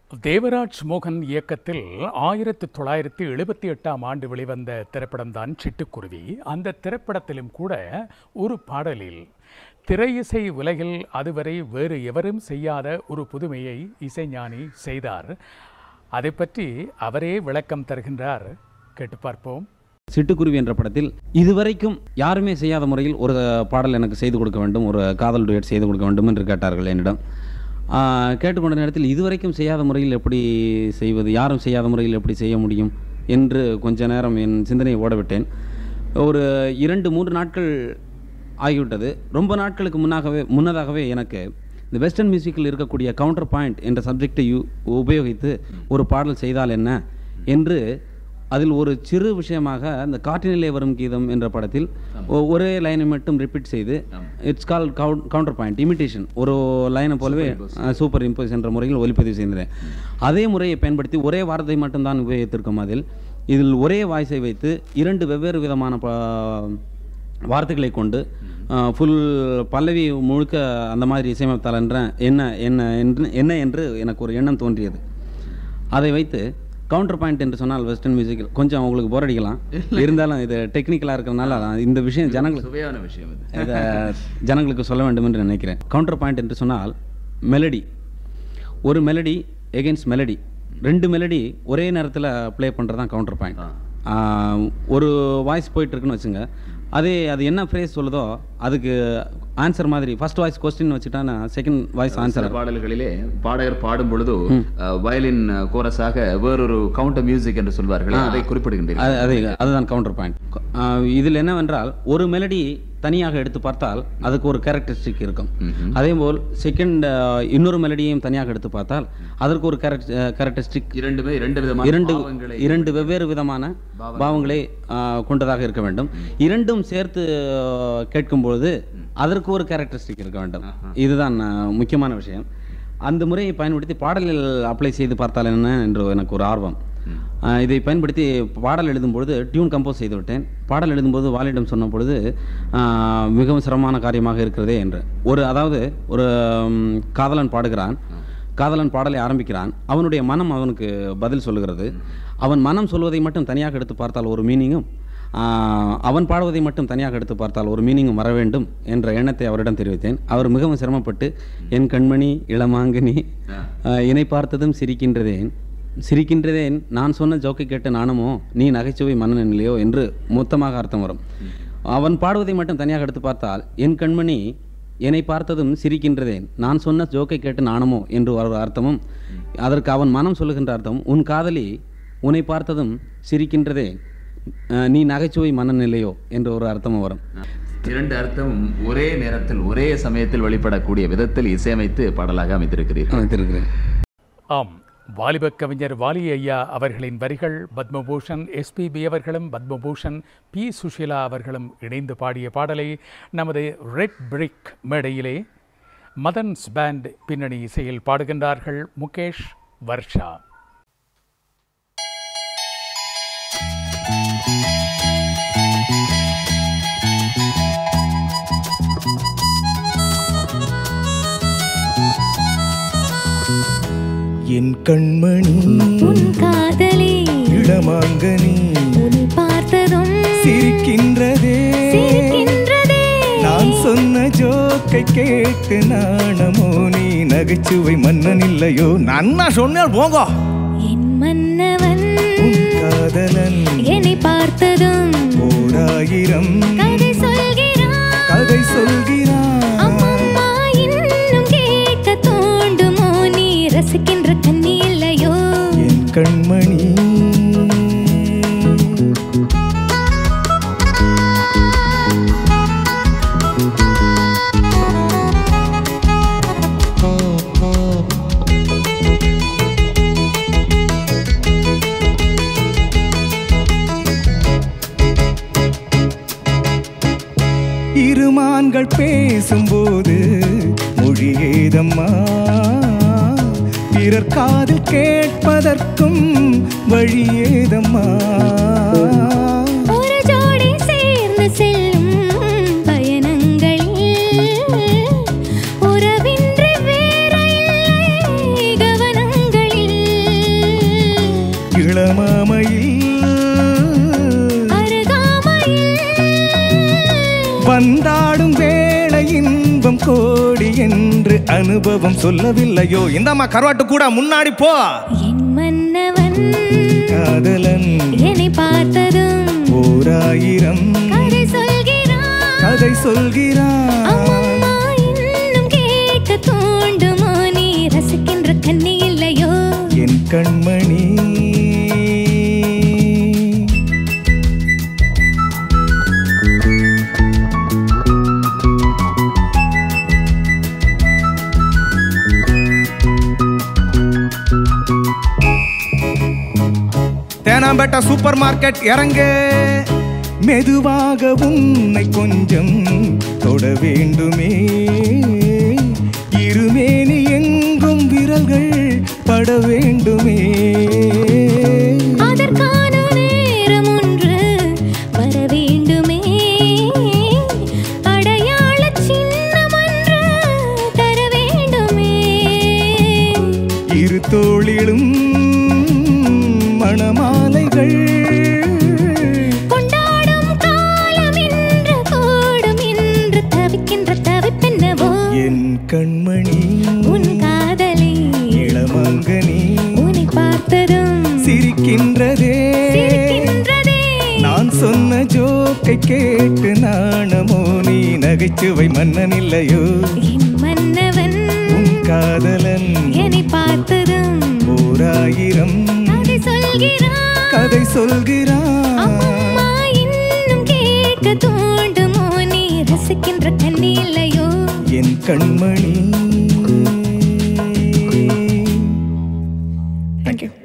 தேவராஜ் மோகன் இயக்கத்தில் ஆயிரத்தி தொள்ளாயிரத்தி எழுபத்தி எட்டாம் ஆண்டு வெளிவந்த திரைப்படம்தான் சிட்டுக்குருவி அந்த திரைப்படத்திலும் கூட ஒரு பாடலில் திரையிசை உலகில் அதுவரை வேறு எவரும் செய்யாத ஒரு புதுமையை இசைஞானி செய்தார் அதை பற்றி அவரே விளக்கம் தருகின்றார் கேட்டு பார்ப்போம் சிட்டுக்குருவி என்ற படத்தில் இதுவரைக்கும் யாருமே செய்யாத முறையில் ஒரு பாடல் எனக்கு செய்து கொடுக்க வேண்டும் ஒரு காதல் டுயட் செய்து கொடுக்க வேண்டும் என்று கேட்டார்கள் என்னிடம் ஆ, கேட்டுக்கொண்ட நேரத்தில் இதுவரைக்கும் செய்யாத முறையில் எப்படி செய்வது யாரும் செய்யாத முறையில் எப்படி செய்ய முடியும் என்று கொஞ்ச நேரம் என் சிந்தனையை ஓடவிட்டேன் ஒரு இரண்டு மூன்று நாட்கள் ஆகிவிட்டது ரொம்ப நாட்களுக்கு முன்னாகவே முன்னதாகவே எனக்கு இந்த வெஸ்டர்ன் மியூசிக்கில் இருக்கக்கூடிய கவுண்டர் பாயிண்ட் என்ற சப்ஜெக்டை யூ உபயோகித்து ஒரு பாடல் செய்தால் என்ன என்று அதில் ஒரு சிறு விஷயமாக அந்த காற்றினிலே வரும் கீதம் என்ற படத்தில் ஒ- ஒரே லைனை மட்டும் ரிப்பீட் செய்து it's call counter point imitation ஒரு லைனை போலவே சூப்பர் இம்போஸ் என்ற முறையில் ஒலிப்பதிவு செய்தேன் அதே முறையை பயன்படுத்தி ஒரே வார்த்தை மட்டும்தான் உபயோகித்திருக்கும் அதில் இதில் ஒரே வாய்ஸை வைத்து இரண்டு வெவ்வேறு விதமான ப வார்த்தைகளை கொண்டு ஃபுல் பல்லவி முழுக்க அந்த மாதிரி இசையமைத்தால் என்ற என்ன என்ன என்று என்ன என்று எனக்கு ஒரு எண்ணம் தோன்றியது அதை வைத்து கவுண்டர் பாயிண்ட் என்று சொன்னால் வெஸ்டர்ன் மியூசிக்கில் கொஞ்சம் உங்களுக்கு போர் அடிக்கலாம் இருந்தாலும் இது டெக்னிக்கலாக இருக்கிறதுனால நான் இந்த விஷயம் ஜனங்களுக்கு சுவையான விஷயம் இது இதை ஜனங்களுக்கு சொல்ல வேண்டும் என்று நினைக்கிறேன் கவுண்டர் பாயிண்ட் என்று சொன்னால் மெலடி ஒரு மெலடி எகென்ஸ்ட் மெலடி ரெண்டு மெலடி ஒரே நேரத்தில் ப்ளே பண்ணுறது தான் கவுண்டர் பாயிண்ட் ஒரு வாய்ஸ் போயிட்டு இருக்குன்னு வச்சுங்க அதே அது என்ன ஃப்ரேஸ் சொல்லுதோ அதுக்கு ஆன்சர் மாதிரி ஃபர்ஸ்ட் வாய்ஸ் கொஸ்டின் வச்சுட்டானா செகண்ட் வாய்ஸ் ஆன்சர் சில பாடல்களிலே பாடகர் பாடும் பொழுது வயலின் கோரஸாக வேறொரு கவுண்டர் மியூசிக் என்று சொல்வார்கள் அதை குறிப்பிடுகின்றீர்கள் அது அது அதுதான் கவுண்டர் பாயிண்ட் இதில் என்னவென்றால் ஒரு மெலடி தனியாக எடுத்து பார்த்தால் அதுக்கு ஒரு கேரக்டரிஸ்டிக் இருக்கும் அதே போல் செகண்ட் இன்னொரு மெலடியையும் தனியாக எடுத்து பார்த்தால் அதற்கு ஒரு கேரக்டரிஸ்டிக் இரண்டுமே இரண்டு விதமான இரண்டு பாவங்களை இரண்டு வெவ்வேறு விதமான பாவங்களை ஆ, கொண்டதாக இருக்க வேண்டும் இரண்டும் சேர்த்து ஆ, கேட்கும்பொழுது அதற்கு ஒரு கேரக்டரிஸ்டிக் இருக்க வேண்டும் இதுதான் ஆ, முக்கியமான விஷயம் அந்த முறையை பயன்படுத்தி பாடலில் அப்ளை செய்து பார்த்தால் என்ன என்று எனக்கு ஒரு ஆர்வம் ஆ, இதை பயன்படுத்தி பாடல் எழுதும்பொழுது டியூன் கம்போஸ் செய்து விட்டேன் பாடல் எழுதும்போது வாலிடம் சொன்ன பொழுது ஆ, மிகவும் சிரமமான காரியமாக இருக்கிறதே என்று ஒரு அதாவது ஒரு ம், காதலன் பாடுகிறான் காதலன் பாடலை ஆரம்பிக்கிறான் அவனுடைய மனம் அவனுக்கு பதில் சொல்லுகிறது அவன் மனம் சொல்வதை மட்டும் தனியாக எடுத்து பார்த்தால் ஒரு மீனிங்கும் அவன் பாடுவதை மட்டும் தனியாக எடுத்து பார்த்தால் ஒரு மீனிங்கும் வர வேண்டும் என்ற எண்ணத்தை அவரிடம் தெரிவித்தேன் அவர் மிகவும் சிரமப்பட்டு என் கண்மணி இளமாங்கனி ஆ, என்னை பார்த்ததும் சிரிக்கின்றதேன் சிரிக்கின்றதேன் நான் சொன்ன ஜோக்கை கேட்ட நானுமோ நீ நகைச்சுவை மன்னனில்லையோ என்று மொத்தமாக அர்த்தம் வரும் அவன் பாடுவதை மட்டும் தனியாக எடுத்து பார்த்தால் என் கண்மணி என்னை பார்த்ததும் சிரிக்கின்றதேன் நான் சொன்ன ஜோக்கை கேட்டு நாணமோ என்று ஒரு அர்த்தமும் அதற்கு அவன் மனம் சொல்லுகின்ற அர்த்தம் உன் காதலி உன்னை பார்த்ததும் சிரிக்கின்றதேன் அஹ், நீ நகைச்சுவை மனநிலையோ என்று ஒரு அர்த்தமும் வரும் இரண்டு அர்த்தமும் ஒரே நேரத்தில் ஒரே சமயத்தில் வெளிப்படக்கூடிய விதத்தில் இசையமைத்து பாடலாக அமைத்திருக்கிறீர்கள் அமைத்திருக்கிறேன் ஆம் வாலிப கவிஞர் வாலி ஐயா அவர்களின் வரிகள் பத்மபூஷன் எஸ்பிபி அவர்களும் பத்மபூஷன் பி சுஷீலா அவர்களும் இணைந்து பாடிய பாடலை நமது ரெட் பிரிக் மேடையிலே மதன்ஸ் பேண்ட் பின்னணி இசையில் பாடுகின்றார்கள் முகேஷ் வர்ஷா என் கண்மணி உன் காதலி இளமாங்கனி உன்னை பார்த்ததும் சிரிக்கின்றதே சிரிக்கின்றதே நான் சொன்ன ஜோக்கை கேட்டு நாணமோ நீ நகைச்சுவை மன்னன் இல்லையோ நன்னா சொன்னால் போங்க என் மன்னவன் உன் காதலன் என்னை பார்த்ததும் ஓராயிரம் கதை சொல்கிறான் கதை சொல்கிறான் அம்மம்மா இன்னும் கேட்க தோண்டுமோ நீ ரசிக்கின்ற கண்ணி இல்லையோ என் கண்மணி இருமான்கள் பேசும்போது மொழி ஏதம்மா பிறர் காதில் கேட்பதற்கும் வழி ஏதம்மா ஒரு ஜோடி சேர்ந்து செல்லும் பயணங்களில் உறவின்றி வேற இல்லை கவனங்களில் இளமாமையில் அருகாமையில் வந்தாடும் வேளை இன்பம் கோடி என்று அனுபவம் சொல்லவில்லையோ இந்தம்மா கருவாட்டு கூட முன்னாடி போ என் மன்னவன் காதலன் என்னை பார்த்ததும் ஓராயிரம் கதை சொல்கிறான் கதை சொல்கிறான் அம்மம்மா இன்னும் கேட்க தூண்டுமோ நீ ரசிக்கின்ற கண்ணி இல்லையோ என் கண்மணி தேனாம்பேட்டை சூப்பர் மார்க்கெட் இறங்க மெதுவாக உன்னை கொஞ்சம் தொட வேண்டுமே இருமேனி எங்கும் விரல்கள் பட வேண்டுமே அதற்கான நேரம் ஒன்று வர வேண்டுமே அடையாள சின்னம் ஒன்று தர வேண்டுமே இரு தோளிலும் மணமாலைகள் கொண்டாடும் காலம் இன்று கூடும் என்று தவிக்கின்ற தவிப்பென்னவோ என் கண்மணி உன் காதலி இளமங்கனி உன்னை பார்த்ததும் சிரிக்கின்றதே சிரிக்கின்றதே நான் சொன்ன ஜோக்கை கேட்டு நாணமோ நீ நகைச்சுவை மன்னன் இல்லையோ என் மன்னவன் உன் காதலன் என்னை பார்த்ததும் ஓராயிரம் கதை சொல்கிறான் கதை சொல்கிறான் அம்மா இன்னும் கேட்க தூண்டுமோ நீ ரசிக்கின்ற கண்ணி இல்லையோ என் கண்மணி தேங்க்யூ